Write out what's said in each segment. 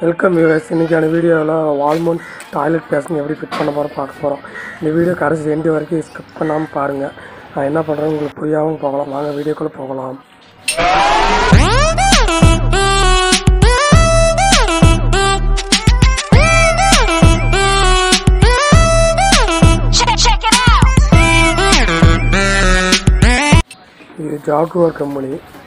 Welcome viewers இன்றைக்கான வீடியோவில் wall mount toilet basin எப்படி ஃபிட் பண்ண போகிறோம் பார்க்க போகிறோம் இந்த வீடியோ கடைசி எண்டு வரைக்கும் ஸ்கிப் பண்ணாமல் பாருங்கள் நான் என்ன பண்ணுறேன் உங்களுக்கு புரியாமல் போகலாம் வாங்க வீடியோக்குள்ளே போகலாம் Check, check it out. இது Jaguar company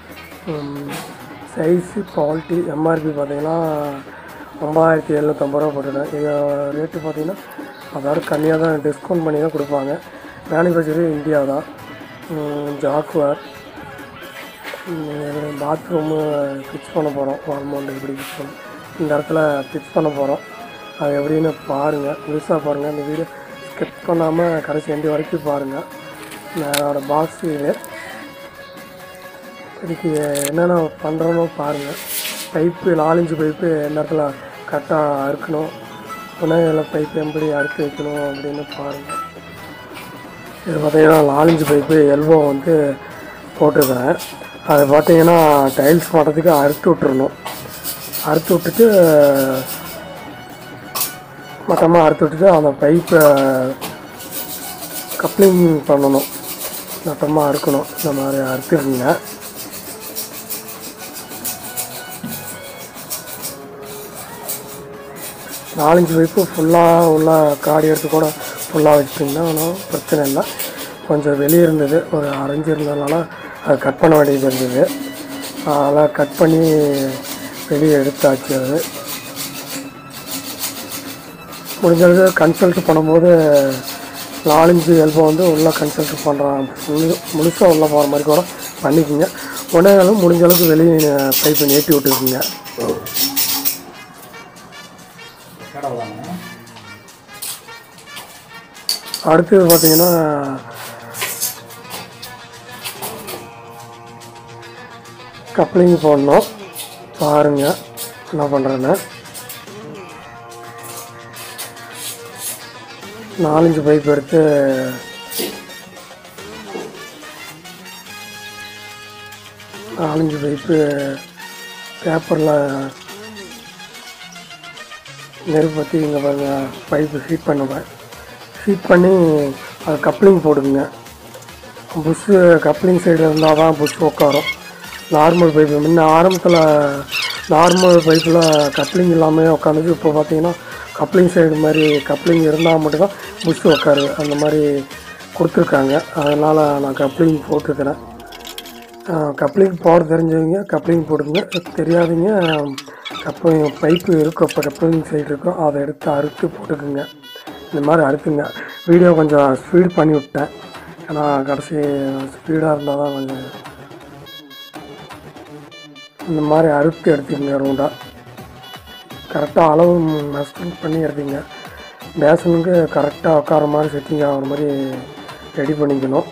size quality MRP பார்த்தீங்கன்னா ஒம்பதாயிரத்தி எழுநூற்றம்பது ரூபா போட்டுருக்கேன் இது ரேட்டு பார்த்தீங்கன்னா அதோட கம்மியாக தான் டிஸ்கவுண்ட் பண்ணி தான் கொடுப்பாங்க மேனுஃபேக்சரு இந்தியா தான் ஜாக்குவார் பாத்ரூமு ஃபிக்ஸ் பண்ண போகிறோம் வால்மௌண்ட் எப்படி ஃபிக்ஸ் பண்ண இந்த இடத்துல ஃபிக்ஸ் பண்ண போகிறோம் அது எப்படின்னு பாருங்கள் முழுசாக பாருங்கள் இந்த வீடியோ ஸ்கிப் பண்ணாமல் கடைசி எண்டு வரைக்கும் பாருங்கள் என்னோட பாக்ஸ் இது இதுக்கு என்னென்ன பண்ணுறோன்னு பாருங்கள் பைப்பு நாலஞ்சு பைப்பு எந்த இடத்துல கரெக்டாக அறுக்கணும் புனையில் பைப்பு எப்படி அறுத்து வைக்கணும் அப்படின்னு பாருங்கள் இது பார்த்தீங்கன்னா நாலஞ்சு பைப்பு எல்போ வந்து போட்டிருக்கிறேன் அது பார்த்தீங்கன்னா டைல்ஸ் மாட்டத்துக்கு அறுத்து விட்டுறணும் அறுத்து விட்டுட்டு மொத்தமாக அறுத்து விட்டுட்டு அந்த பைப்பை கப்ளிங் பண்ணணும் மொத்தமாக அறுக்கணும் இந்த மாதிரி அறுத்துருங்க நாலஞ்சு பைப்பு ஃபுல்லாக உள்ள காடி எடுத்து கூட ஃபுல்லாக வச்சுட்டிங்கன்னா ஒன்றும் பிரச்சனை இல்லை கொஞ்சம் வெளியே இருந்தது ஒரு அரைஞ்சு இருந்ததுனால அதை கட் பண்ண வேண்டியது இருந்தது அதெல்லாம் கட் பண்ணி வெளியே எடுத்தாச்சு அது முடிஞ்சளவு கன்சல்ட் பண்ணும்போது நாலஞ்சு எல்போ வந்து உள்ளே கன்சல்ட் பண்ணுறான் முழு முழுசாக உள்ளே போகிற மாதிரி கூட பண்ணிக்கோங்க உடனே முடிஞ்ச அளவுக்கு வெளியே பைப்பை ஏற்றி விட்டுக்குங்க அடுத்தது பார்த்தீங்கன்னா கப்ளிங் போடணும் பாருங்க என்ன பண்ணுறேன்னு நாலஞ்சு பைப் எடுத்து நாலஞ்சு பைப்பு பேப்பரில் நெருப்பு பற்றி இங்கே பாருங்க பைப்பு ஹீட் பண்ணுவேன் ஹீட் பண்ணி அது கப்ளிங் போடுங்க புஷ்ஷு கப்ளிங் சைடு இருந்தால் தான் புஷ் உட்காரும் நார்மல் பைப்பு முன்ன ஆரம்பத்தில் நார்மல் பைப்பில் கப்ளிங் இல்லாமல் உட்காந்துச்சு இப்போ பார்த்தீங்கன்னா கப்ளிங் சைடு மாதிரி கப்ளிங் இருந்தால் மட்டும்தான் புஷ் உட்காரு அந்த மாதிரி கொடுத்துருக்காங்க அதனால் நான் கப்ளிங் போட்டிருக்கிறேன் கப்ளிங் போட தெரிஞ்சவங்க கப்ளிங் போடுங்க தெரியாதீங்க கப்ளிங் பைப்பு இருக்கும் இப்போ கப்ளிங் சைடு இருக்கும் அதை எடுத்து அறுத்து போட்டுக்குங்க இந்த மாதிரி அறுத்துங்க வீடியோ கொஞ்சம் ஸ்பீட் பண்ணி விட்டேன் ஏன்னா கடைசி ஸ்பீடாக இருந்தால் தான் கொஞ்சம் இந்த மாதிரி அறுத்து எடுத்துக்கங்க ரவுண்டாக கரெக்டாக அளவு மெஷர்மெண்ட் பண்ணி எடுத்துங்க பேசனுக்கு கரெக்டாக உட்கார மாதிரி செட்டிங் ஆகிற மாதிரி ரெடி பண்ணிக்கணும்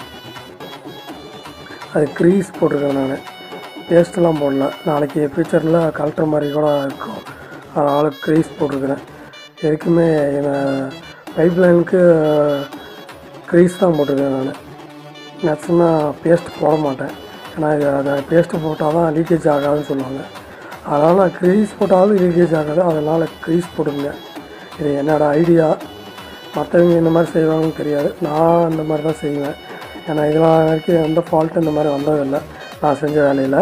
அது க்ரீஸ் போட்டிருக்கேன் நான் பேஸ்ட்டெல்லாம் போடல நாளைக்கு ஃபியூச்சரில் கலட்டுற மாதிரி கூட இருக்கும் அதனால் க்ரீஸ் போட்டிருக்கிறேன் எதுக்குமே பைப் லைனுக்கு க்ரீஸ் தான் போட்டிருக்கேன் நான் மேக்ஸிமம் பேஸ்ட் போட மாட்டேன் ஏன்னா இது அதை பேஸ்ட்டு போட்டால் தான் லீக்கேஜ் ஆகாதுன்னு சொல்லுவாங்க அதனால் க்ரீஸ் போட்டாலும் லீக்கேஜ் ஆகாது அதனால் க்ரீஸ் போடுங்க இது என்னோடய ஐடியா மற்றவங்க இந்த மாதிரி செய்வாங்கன்னு தெரியாது நான் இந்த மாதிரி தான் செய்வேன் ஏன்னா இதெல்லாம் வரைக்கும் எந்த ஃபால்ட்டும் இந்த மாதிரி வந்ததில்லை நான் செஞ்ச வேலையில்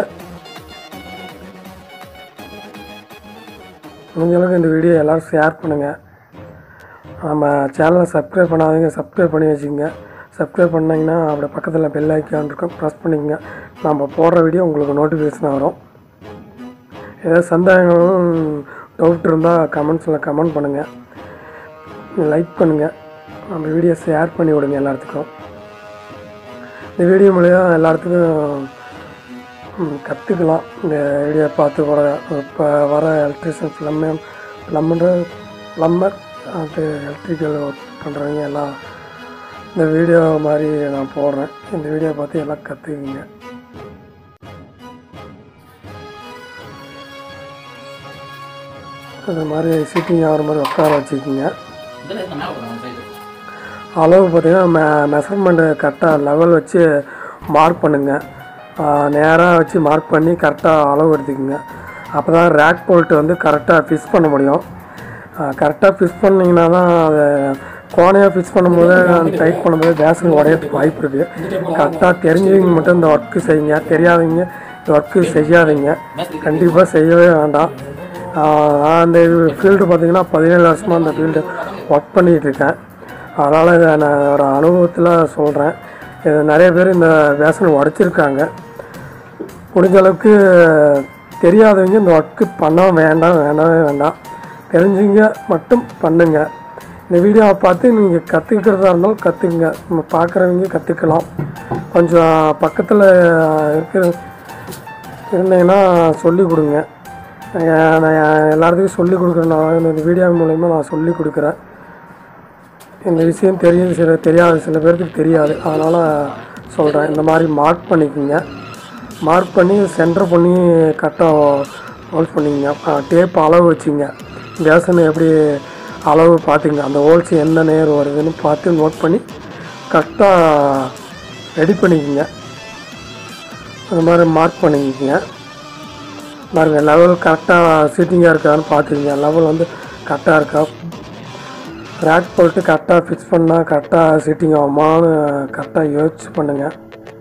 முடிஞ்ச அளவுக்கு இந்த வீடியோ எல்லோரும் ஷேர் பண்ணுங்கள் நம்ம சேனலை சப்ஸ்கிரைப் பண்ணாதீங்க சப்ஸ்கிரைப் பண்ணி வச்சுக்கோங்க சப்ஸ்கிரைப் பண்ணிங்கன்னா அப்படியே பக்கத்தில் பெல் ஐக்கான் இருக்கும் ப்ரெஸ் பண்ணிக்கோங்க நம்ம போடுற வீடியோ உங்களுக்கு நோட்டிஃபிகேஷன் வரும் ஏதாவது சந்தேகங்களும் டவுட் இருந்தால் கமெண்ட்ஸில் கமெண்ட் பண்ணுங்கள் லைக் பண்ணுங்கள் நம்ம வீடியோ ஷேர் பண்ணி விடுங்க எல்லாத்துக்கும் இந்த வீடியோ மூலியம் எல்லாத்துக்கும் கற்றுக்கலாம் இந்த வீடியோ பார்த்து கூட இப்போ வர எலக்ட்ரிஷியன் ப்ளம்மர் ப்ளம்மர் ப்ளம்மர் அது எலக்ட்ரிக்கல் ஒர்க் பண்ணுறவங்க எல்லாம் இந்த வீடியோ மாதிரி நான் போடுறேன் இந்த வீடியோ பார்த்து எல்லாம் கற்றுக்குங்க அது மாதிரி சிட்டிங் ஆகிற மாதிரி உட்கார வச்சுக்கிங்க அளவு பார்த்தீங்கன்னா மெ மெஷர்மெண்ட்டு கரெக்டாக லெவல் வச்சு மார்க் பண்ணுங்கள் நேராக வச்சு மார்க் பண்ணி கரெக்டாக அளவு எடுத்துக்கோங்க அப்போ தான் ரேக் போல்ட்டு வந்து கரெக்டாக ஃபிக்ஸ் பண்ண முடியும் கரெக்டாக ஃபிக்ஸ் பண்ணிங்கன்னா தான் அதை கோணையாக ஃபிக்ஸ் பண்ணும்போது டைட் பண்ணும்போது கேஸுக்கு உடையறதுக்கு வாய்ப்பு இருக்குது கரெக்டாக தெரிஞ்சவங்க மட்டும் இந்த ஒர்க்கு செய்யுங்க தெரியாதவங்க இந்த ஒர்க்கு செய்யாதீங்க கண்டிப்பாக செய்யவே வேண்டாம் ஆஹ் நான் இந்த ஃபீல்டு பார்த்தீங்கன்னா பதினேழு வருஷமாக அந்த ஃபீல்டு ஒர்க் பண்ணிகிட்டு இருக்கேன் அதனால் இதை நான் என்னோட அனுபவத்தில் சொல்கிறேன் இது நிறைய பேர் இந்த வேசனை உடச்சிருக்காங்க முடிஞ்ச அளவுக்கு தெரியாதவங்க இந்த ஒர்க்கு பண்ண வேண்டாம் வேண்டவே வேண்டாம் தெரிஞ்சவங்க மட்டும் பண்ணுங்க இந்த வீடியோவை பார்த்து நீங்கள் கற்றுக்கிறதா இருந்தாலும் கற்றுக்குங்க நம்ம பார்க்குறவங்க கற்றுக்கலாம் கொஞ்சம் பக்கத்தில் இருக்கிற இருந்தீங்கன்னா சொல்லிக் கொடுங்க நான் நான் எல்லாத்துக்கும் சொல்லிக் கொடுக்குறேன் இந்த வீடியோ மூலயமா நான் சொல்லிக் கொடுக்குறேன் இந்த விஷயம் தெரியுது சில தெரியாது சில பேருக்கு தெரியாது அதனால் சொல்கிறேன் இந்த மாதிரி மார்க் பண்ணிக்கோங்க மார்க் பண்ணி சென்டர் பண்ணி கரெக்டாக ஹோல்ஸ் பண்ணிக்கங்க டேப் அளவு வச்சுங்க கேஸுன்னு எப்படி அளவு பார்த்துங்க அந்த ஹோல்ஸ் எந்த நேர் வருதுன்னு பார்த்து நோட் பண்ணி கரெக்டாக ரெடி பண்ணிக்கோங்க அந்த மாதிரி மார்க் பண்ணிக்கோங்க பாருங்கள் லெவல் கரெக்டாக சீட்டிங்காக இருக்கான்னு பார்த்துக்கங்க லெவல் வந்து கரெக்டாக இருக்கா ரேக் போட்டு கரெக்டாக ஃபிக்ஸ் பண்ணால் கரெக்டாக சீட்டிங் ஆகுமான்னு கரெக்டாக யோசிச்சு பண்ணுங்கள்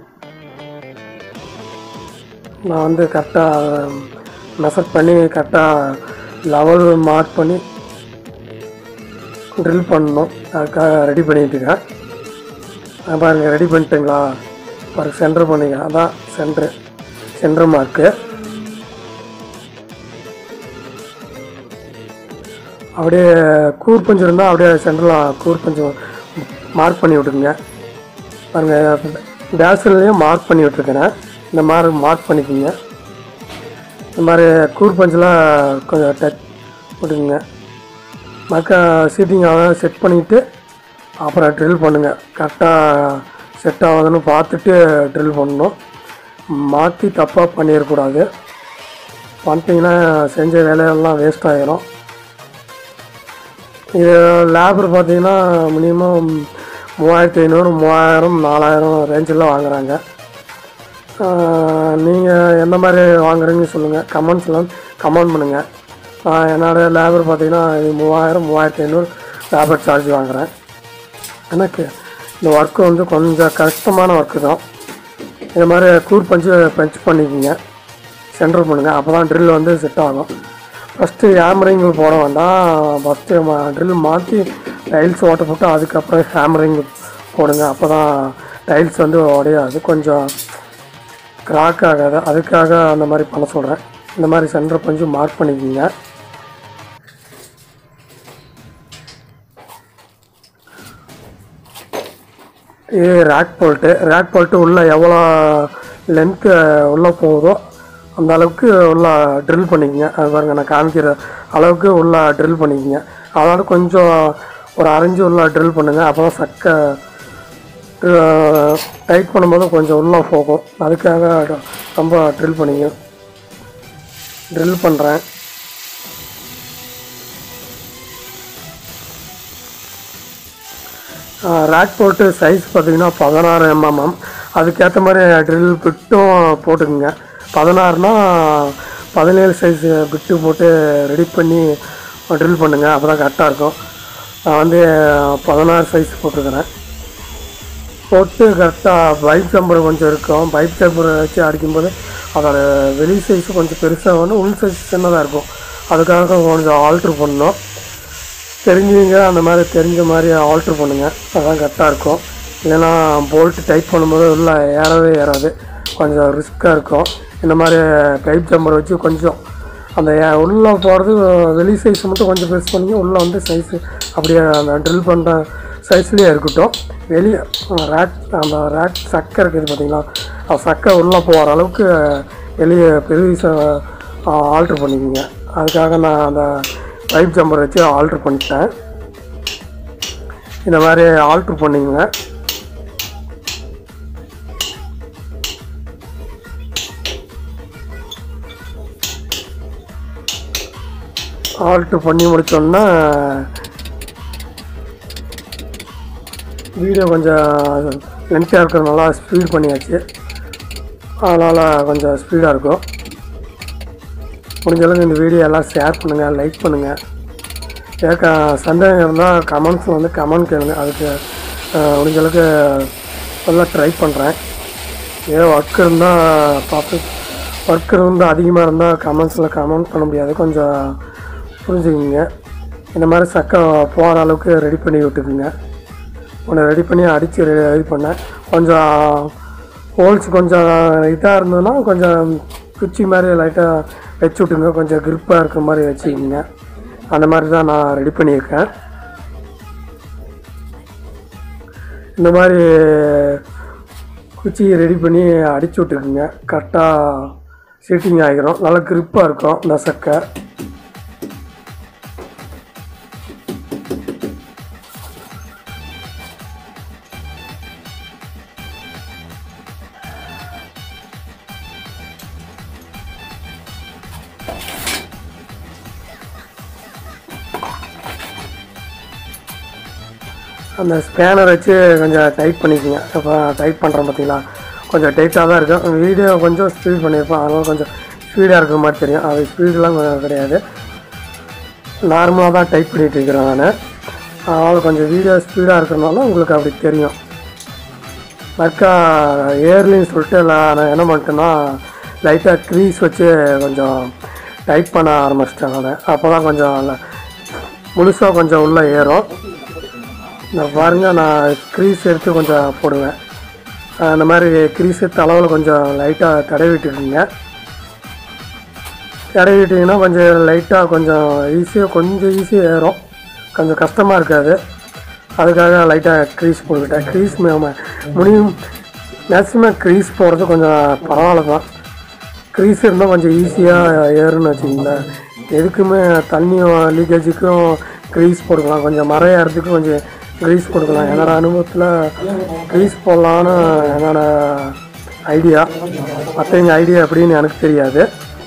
நான் வந்து கரெக்டாக மெஷர் பண்ணி கரெக்டாக லெவல் மார்க் பண்ணி ட்ரில் பண்ணணும் அதுக்காக ரெடி பண்ணிட்டு இருக்கேன் அஹ் பாருங்க ரெடி பண்ணிட்டுங்களா பாருங்க சென்டர் பண்ணிங்க அதான் சென்ட்ரு சென்டர் மார்க்கு அப்படியே கூர் பஞ்சு இருந்தால் அப்படியே சென்டரில் கூர் பஞ்சு மார்க் பண்ணி விட்டுருங்க பாருங்க டேஷ்லையும் மார்க் பண்ணி விட்டுருக்கிறேன் இந்த மாதிரி மார்க் பண்ணிக்கோங்க இந்த மாதிரி கூர் பஞ்செலாம் கொஞ்சம் டச் விட்டுக்குங்க மக்க சீட்டிங் ஆக செட் பண்ணிவிட்டு அப்புறம் ட்ரில் பண்ணுங்கள் கரெக்டாக செட் ஆகுதுன்னு பார்த்துட்டு ட்ரில் பண்ணணும் மாற்றி தப்பாக பண்ணிடக்கூடாது பண்ணிட்டீங்கன்னா செஞ்ச வேலையெல்லாம் வேஸ்ட் ஆகிரும் இது லேபர் பார்த்தீங்கன்னா மினிமம் மூவாயிரத்தி ஐநூறு மூவாயிரம் நாலாயிரம் ரேஞ்சில் வாங்குறாங்க நீங்கள் எந்த மாதிரி வாங்குறீங்கன்னு சொல்லுங்கள் கமெண்ட்ஸ்லாம் கமெண்ட் பண்ணுங்கள் நான் என்னோட லேபர் பார்த்தீங்கன்னா இது மூவாயிரம் மூவாயிரத்தி ஐநூறு லேபர் சார்ஜ் வாங்குகிறேன் எனக்கு இந்த ஒர்க்கு வந்து கொஞ்சம் கஷ்டமான ஒர்க்கு தான் இது மாதிரி கூர் பஞ்சு பஞ்ச் பண்ணிக்கோங்க சென்டர் பண்ணுங்கள் அப்போ தான் ட்ரில் வந்து செட் ஆகும் ஃபஸ்ட்டு ஹேமரிங் போட வேண்டாம் ஃபஸ்ட்டு ட்ரில் மாற்றி டைல்ஸ் ஓட்ட போட்டு அதுக்கப்புறம் ஹேமரிங் போடுங்க அப்போ தான் டைல்ஸ் வந்து உடையாது கொஞ்சம் கிராக் ஆகாது அதுக்காக அந்த மாதிரி பண்ண சொல்கிறேன் இந்த மாதிரி சென்டர் பஞ்சு மார்க் பண்ணிக்கோங்க இது ரேக் போல்ட்டு ரேக் போல்ட்டு உள்ளே எவ்வளோ லென்த்து உள்ளே போகுதோ அந்த அளவுக்கு உள்ள ட்ரில் பண்ணிக்கங்க அது பாருங்க நான் காமிக்கிற அளவுக்கு உள்ள ட்ரில் பண்ணிக்கங்க அதோட கொஞ்சம் ஒரு அரைஞ்சு உள்ள ட்ரில் பண்ணுங்கள் அப்போ தான் சக்கை டைட் பண்ணும்போது கொஞ்சம் உள்ளே போகும் அதுக்காக ரொம்ப ட்ரில் பண்ணிங்க ட்ரில் பண்ணுறேன் ரேக் போட்டு சைஸ் பார்த்தீங்கன்னா பதினாறு எம்எம்எம் அதுக்கேற்ற மாதிரி ட்ரில் பிட்டும் போட்டுக்குங்க பதினாறுனா பதினேழு சைஸ் பிட்டு போட்டு ரெடி பண்ணி ட்ரில் பண்ணுங்கள் அப்போ தான் கரெக்டாக இருக்கும் நான் வந்து பதினாறு சைஸ் போட்டுக்கிறேன் போட்டு கரெக்டாக பைப் சம்பர் கொஞ்சம் இருக்கும் பைப் சம்பர் வச்சு அடிக்கும்போது அதோட வெளி சைஸ் கொஞ்சம் பெருசாக வேணும் உள் சைஸ் சின்னதாக இருக்கும் அதுக்காக கொஞ்சம் ஆல்ட்ரு பண்ணணும் தெரிஞ்சவங்க அந்த மாதிரி தெரிஞ்ச மாதிரி ஆல்ட்ரு பண்ணுங்கள் அதான் கரெக்டாக இருக்கும் இல்லைன்னா போல்ட்டு டைட் பண்ணும்போது உள்ள ஏறவே ஏறாது கொஞ்சம் ரிஸ்க்காக இருக்கும் இந்த மாதிரி பைப் ஜம்பர் வச்சு கொஞ்சம் அந்த ஏ- உள்ளே போகிறது வெளி சைஸ் மட்டும் கொஞ்சம் பெருசு பண்ணிங்க உள்ளே வந்து சைஸு அப்படியே அந்த ட்ரில் பண்ணுற சைஸ்லேயே இருக்கட்டும் வெளியே ரேக் அந்த ரேக் சக்கை இருக்குது பார்த்தீங்களா அந்த சக்கை உள்ளே போகிற அளவுக்கு வெளியே பெரிய ஆல்ட்ரு பண்ணிக்கோங்க அதுக்காக நான் அந்த பைப் ஜம்பர் வச்சு ஆல்ட்ரு பண்ணிட்டேன் இந்த மாதிரி ஆல்ட்ரு பண்ணிக்கோங்க ஆல்ட்ரு பண்ணி முடிச்சோன்னா வீடியோ கொஞ்சம் லென்த்தாக இருக்கிறதுனால ஸ்பீட் பண்ணியாச்சு அதனால் கொஞ்சம் ஸ்பீடாக இருக்கும் முடிஞ்ச அளவுக்கு இந்த வீடியோ எல்லாம் ஷேர் பண்ணுங்கள் லைக் பண்ணுங்கள் ஏக்க சந்தேகம் இருந்தால் கமெண்ட்ஸ் வந்து கமெண்ட் கேளுங்க அதுக்கு அஹ், முடிஞ்ச அளவுக்கு எல்லாம் ட்ரை பண்ணுறேன் ஏதோ ஒர்க் இருந்தால் பார்த்து ஒர்க் இருந்தால் அதிகமாக இருந்தால் கமெண்ட்ஸில் கமெண்ட் பண்ண முடியாது கொஞ்சம் புரிஞ்சுக்கிங்க இந்த மாதிரி சக்கை போகிற அளவுக்கு ரெடி பண்ணி விட்டுக்குங்க உன்னை ரெடி பண்ணி அடித்து ரெடி பண்ணேன் கொஞ்சம் ஹோல்ஸ் கொஞ்சம் இதாக இருந்ததுன்னா கொஞ்சம் குச்சி மாதிரி லைட்டாக வச்சு விட்டுங்க கொஞ்சம் grip-ஆ இருக்கிற மாதிரி வச்சுக்கிங்க அந்த மாதிரி தான் நான் ரெடி பண்ணியிருக்கேன் இந்த மாதிரி குச்சி ரெடி பண்ணி அடிச்சு விட்டுக்குங்க கரெக்டாக சீட்டிங் ஆகிரும் நல்லா grip-ஆ இருக்கும் இந்த சக்கை அந்த ஸ்பேனர் வச்சு கொஞ்சம் டைட் பண்ணிக்கோங்க இப்போ டைட் பண்ணுறேன் பார்த்தீங்களா கொஞ்சம் டைட்டாக தான் இருக்கும் வீடியோ கொஞ்சம் ஸ்பீட் பண்ணியிருப்பேன் அதனால கொஞ்சம் ஸ்பீடாக இருக்கிற மாதிரி தெரியும் அது ஸ்பீடெலாம் கொஞ்சம் கிடையாது நார்மலாக தான் டைப் பண்ணிகிட்டு இருக்கிறேன் நான் அதனால் கொஞ்சம் வீடியோ ஸ்பீடாக இருக்கிறனால உங்களுக்கு அப்படி தெரியும் மறுக்கா ஏர்லின்னு சொல்லிட்டு நான் நான் என்ன பண்ணிட்டேன்னா லைட்டாக க்ரீஸ் வச்சு கொஞ்சம் டைப் பண்ண ஆரம்பிச்சிட்டேன் நான் அப்போ தான் கொஞ்சம் முழுசாக கொஞ்சம் உள்ளே ஏறும் இந்த பாருங்க நான் க்ரீஸ் எடுத்து கொஞ்சம் போடுவேன் அஹ் இந்த மாதிரி க்ரீஸ் எடுத்து அளவில் கொஞ்சம் லைட்டாக தடவி விட்டுருங்க தடவி விட்டிங்கன்னா கொஞ்சம் லைட்டாக கொஞ்சம் ஈஸியாக கொஞ்சம் ஈஸியாக ஏறும் கொஞ்சம் கஷ்டமாக இருக்காது அதுக்காக லைட்டாக க்ரீஸ் போட்டுக்கிட்டேன் க்ரீஸ் முடியும் மேக்ஸிமம் க்ரீஸ் போடுறது கொஞ்சம் பரவாயில்ல தான் க்ரீஸ் இருந்தால் கொஞ்சம் ஈஸியாக ஏறும்னு வச்சுக்கோங்களேன் எதுக்குமே தண்ணி லீக்கேஜுக்கும் க்ரீஸ் போட்டுக்கலாம் கொஞ்சம் மரம் ஏறதுக்கும் கொஞ்சம் க்ரீஸ் போட்டுக்கலாம் என்னோட அனுபவத்தில் க்ரீஸ் போடலான்னு என்னோட ஐடியா மற்றவங்க ஐடியா எப்படின்னு எனக்கு தெரியாது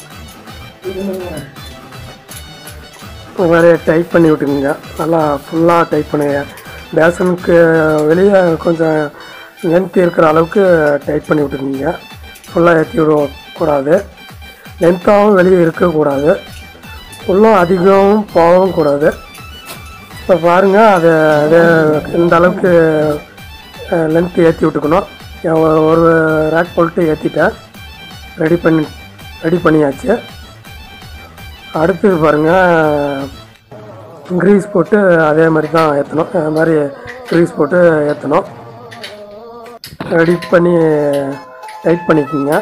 இந்த மாதிரி டைப் பண்ணி விட்டுக்குங்க நல்லா ஃபுல்லாக டைப் பண்ணுங்க பேசனுக்கு வெளியே கொஞ்சம் லென்த் இருக்கிற அளவுக்கு டைப் பண்ணி விட்டுக்குங்க ஃபுல்லாக ஏற்றி விடக்கூடாது லென்த்தாகவும் வெளியே இருக்கக்கூடாது ஃபுல்லும் அதிகமும் போகவும் கூடாது இப்போ பாருங்கள் அது அது இந்த அளவுக்கு லென்த் ஏற்றி விட்டுக்கணும் எ- ஒரு- ஒரு ரேக் போட்டு ஏற்றிட்டேன் ரெடி பண்ணி ரெடி பண்ணியாச்சு அடுத்தது பாருங்கள் க்ரீஸ் போட்டு அதே மாதிரி தான் ஏற்றணும் அது மாதிரி க்ரீஸ் போட்டு ஏற்றணும் ரெடி பண்ணி டைட் பண்ணிக்கோங்க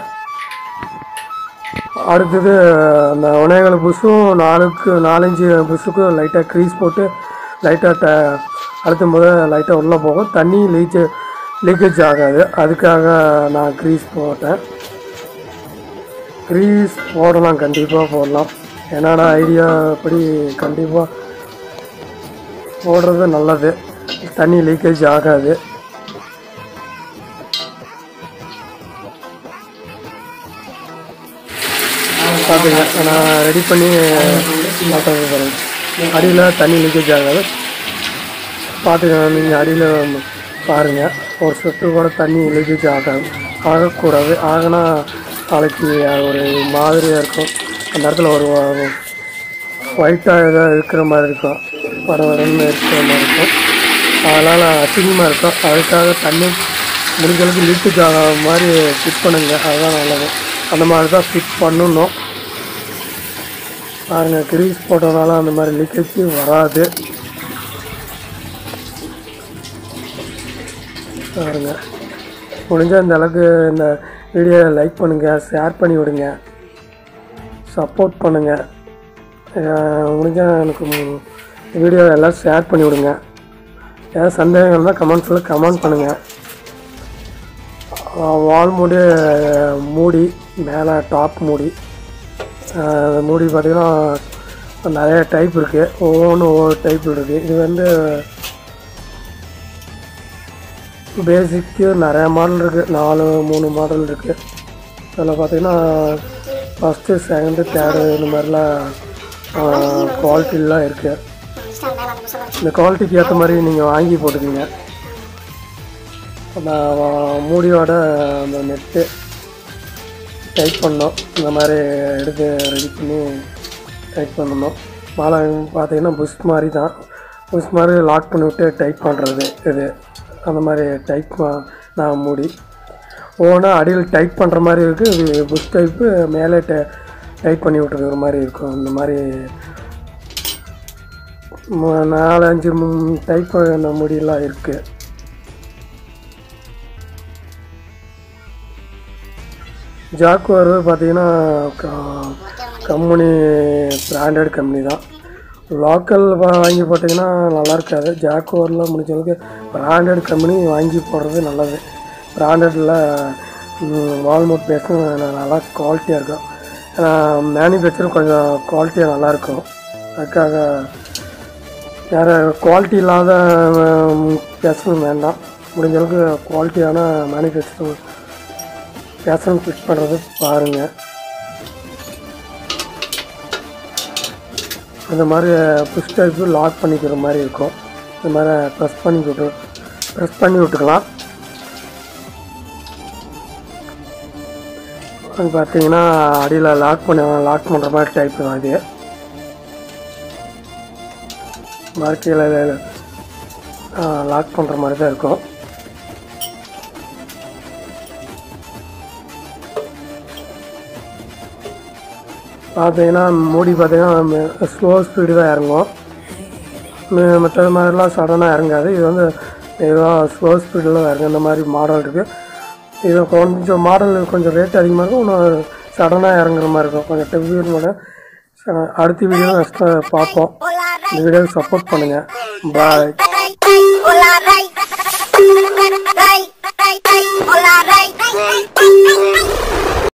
அடுத்தது அந்த ஒனேகால் புஷும் நாலுக்கு நாலஞ்சு புஷுக்கும் லைட்டாக க்ரீஸ் போட்டு லைட்டாக ட அழுத்தும் போது லைட்டாக உள்ளே போகும் தண்ணி லீச்சு லீக்கேஜ் ஆகாது அதுக்காக நான் க்ரீஸ் போட்டேன் க்ரீஸ் போடலாம் கண்டிப்பாக போடலாம் என்னோட ஐடியா படி கண்டிப்பாக போடுறது நல்லது தண்ணி லீக்கேஜ் ஆகாது பார்த்துங்க நான் ரெடி பண்ணி மாட்டாங்க பாருங்க அடியில் தண்ணி லீக்கேஜ் ஆகாது பார்த்துங்க நீங்கள் அடியில் பாருங்கள் ஒரு சொட்டு கூட தண்ணி லீக்கேஜ் ஆகாது ஆகக்கூடாது ஆகினா நாளைக்கு அது ஒரு மாதிரியாக இருக்கும் அந்த இடத்துல ஒரு ஒயிட்டாக ஏதாவது இருக்கிற மாதிரி இருக்கும் வர வரன்னு இருக்கிற மாதிரி இருக்கும் அதனால் அசிங்கமாக இருக்கும் அதுக்காக தண்ணி முடிஞ்ச அளவுக்கு லீக்கேஜ் ஆகாத மாதிரி ஃபிட் பண்ணுங்க அதுதான் நல்லது அந்த மாதிரி தான் ஃபிட் பண்ணணும் பாருங்கள் கிரீஸ் போட்டதுனால அந்த மாதிரி லீக்கேஜ் வராது பாருங்க முடிஞ்ச இந்த அளவுக்கு இந்த வீடியோவை லைக் பண்ணுங்கள் ஷேர் பண்ணி விடுங்க சப்போர்ட் பண்ணுங்கள் முடிஞ்சால் எனக்கு வீடியோ எல்லாம் ஷேர் பண்ணி விடுங்க ஏதாவது சந்தேகம் இருந்தால் கமெண்ட்ஸில் கமெண்ட் பண்ணுங்கள் வால் மூடி மூடி மேலே டாப் மூடி அஹ் அந்த மூடி பார்த்திங்கன்னா நிறைய டைப் இருக்குது ஒவ்வொன்றும் ஒவ்வொரு டைப் இருக்குது இது வந்து பேசிக்கு நிறைய மாடல் இருக்குது நாலு மூணு மாடல் இருக்குது அதில் பார்த்தீங்கன்னா ஃபஸ்ட்டு செகண்டு தேர்டு இந்த மாதிரிலாம் குவாலிட்டிலாம் இருக்குது இந்த குவாலிட்டிக்கு ஏற்ற மாதிரி நீங்கள் வாங்கி போட்டுக்கோங்க அந்த வ- மூடியோட அந்த நெட்டு டைட் பண்ணோம் இந்த மாதிரி எடுத்து ரெடி பண்ணி டைட் பண்ணணும் மாலை பார்த்தீங்கன்னா புஷ் மாதிரி தான் புஷ் மாதிரி லாக் பண்ணி விட்டு டைட் பண்ணுறது இது அந்த மாதிரி டைட் நான் மூடி ஒவ்வொன்றா அடியில் டைட் பண்ணுற மாதிரி இருக்குது இது புஷ் டைப்பு மேலே டை டைட் பண்ணி விட்டுருக்கிற மாதிரி இருக்கும் இந்த மாதிரி மு- நாலு அஞ்சு டைப் பண்ண முடியெல்லாம் இருக்குது ஜாக்குவார் பார்த்தீங்கன்னா க- கம்பெனி பிராண்டட் கம்பெனி தான் லோக்கல் வாங்கி போட்டிங்கன்னா நல்லா இருக்காது ஜாக்குவாரில் முடிஞ்ச அளவுக்கு பிராண்டட் கம்பெனி வாங்கி போடுறது நல்லது பிராண்டடில் வால்மோட் பேஸும் நல்லா குவாலிட்டியாக இருக்கும் ஏன்னா மேனுஃபேக்சரும் கொஞ்சம் குவாலிட்டியாக நல்லாயிருக்கும் அதுக்காக வேறு குவாலிட்டி இல்லாத பேசணும் வேண்டாம் முடிஞ்ச அளவுக்கு குவாலிட்டியான மேனுஃபேக்சரிங் பேசன் ஃபிட் பண்ணுறது பாருங்கள் இந்த மாதிரி புஷ் டைப்பு லாக் பண்ணிக்கிற மாதிரி இருக்கும் இந்த மாதிரி ப்ரெஸ் பண்ணி விட்டு ப்ரெஸ் பண்ணி விட்டுக்கலாம் அது பார்த்தீங்கன்னா அடியில் லாக் பண்ண லாக் பண்ணுற மாதிரி டைப் தான் இது மார்க்கையில் லாக் பண்ணுற மாதிரி தான் இருக்கும் பார்த்தீங்கன்னா மூடி பார்த்தீங்கன்னா ஸ்லோ ஸ்பீடு தான் இறங்கும் மி- மற்ற மாதிரிலாம் சடனாக இறங்காது இது வந்து இதுதான் ஸ்லோ ஸ்பீடில் தான் இறங்கும் இந்த மாதிரி மாடல் இருக்குது இது கொஞ்சம் மாடல் கொஞ்சம் ரேட் அதிகமாக இருக்கும் இன்னும் சடனாக இறங்குற மாதிரி இருக்கும் கொஞ்சம் டெவ்வியூர் மாடல் அடுத்த வீடியோ நெக்ஸ்ட் பார்ப்போம் இந்த வீடியோவை சப்போர்ட் பண்ணுங்கள் பாய் Hola, Ray. Ray, Ray, Ray, Hola, Ray.